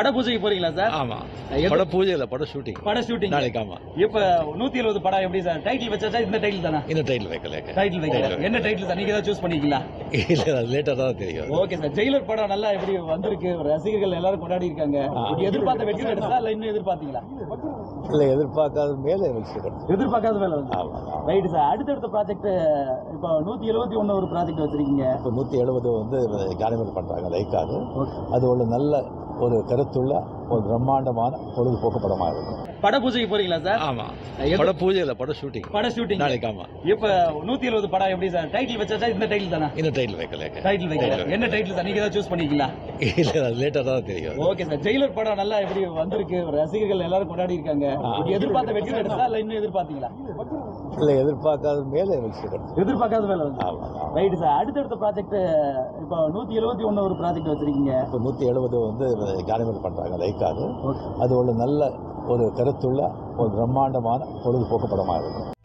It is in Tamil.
பட பூஜைக்கு போறீங்களா சார் ஆமா எது- பட பூஜை இல்ல பட ஷூட்டிங் பட ஷூட்டிங் நாளைக்கு ஆமா இப்ப நூத்தி எழுபது படம் எப்படி சார் டைட்டில் வச்சாச்சா இந்த டைட்டில் தானா இன்னும் டைட்டில் வைக்கல டைட்டில் வைக்கல என்ன டைட்டில் சார் நீங்க ஏதாவது சூஸ் பண்ணிக்கலாம் இல்ல அது லேட்டா தான் தெரியும் ஓகே சார் ஜெயிலர் படம் நல்லா எப்படி வந்திருக்கு ரசிகர்கள் எல்லாரும் கொண்டாடி இருக்காங்க எதிர்பார்த்த வெற்றி கிடைச்சா இல்ல இன்னும் எதிர்பார்த்தீங்களா இல்ல எதிர்பார்க்காத மேலே வச்சுக்கிறேன் எதிர்பார்க்காத வேலை வந்து ஆமா ரைட் சார் அடுத்தடுத்த ப்ராஜெக்ட் இப்போ நூத்தி எழுபத்தி ஒண்ணு ஒரு ப்ராஜெக்ட் வச்சிருக்கீங்க இப்போ நூற்றி எழுபது வந்து காலிமர் பண்ணுறாங்க லைக்காது அது ஒரு நல்ல ஒரு கருத்துள்ள ஒரு பிரம்மாண்டமான பொழுதுபோக்கு படமாக இருக்கும் பட பூஜைக்கு போறீங்களா சார் ஆமா எது- பட பூஜை இல்ல பட ஷூட்டிங் பட ஷூட்டிங் நாளைக்கு ஆமா இப்ப நூத்தி எழுபது படம் எப்படி சார் டைட்டில் வச்சாச்சா இந்த டைட்டில் தானா இன்னும் டைட்டில் வைக்கல டைட்டில் வைக்கல என்ன டைட்டில் சார் நீங்க ஏதாவது சூஸ் பண்ணிக்கலாம் இல்ல அது லேட்டா தான் தெரியும் ஓகே சார் ஜெயிலர் படம் நல்லா எப்படி வந்திருக்கு ரசிகர்கள் எல்லாரும் கொண்டாடி இருக்காங்க எதிர்பார்த்த வெற்றி கிடைச்சா இல்ல இன்னும் எதிர்பார்த்தீங்களா இல்ல எதிர்பார்க்காத மேலே வச்சுக்கிறேன் எதிர்பார்க்காத வேலை வந்து ஆமா ரைட் சார் அடுத்தடுத்த ப்ராஜெக்ட் இப்போ நூத்தி எழுபத்தி ஒண்ணு ஒரு ப்ராஜெக்ட் வச்சிருக்கீங்க இப்போ நூற்றி எழுபது வந்து காலிமர் பண்ணுறாங்க லைக்காது அது ஒரு நல்ல ஒரு கருத்துள்ள ஒரு பிரம்மாண்டமான பொழுதுபோக்கு படமாக இருக்கும்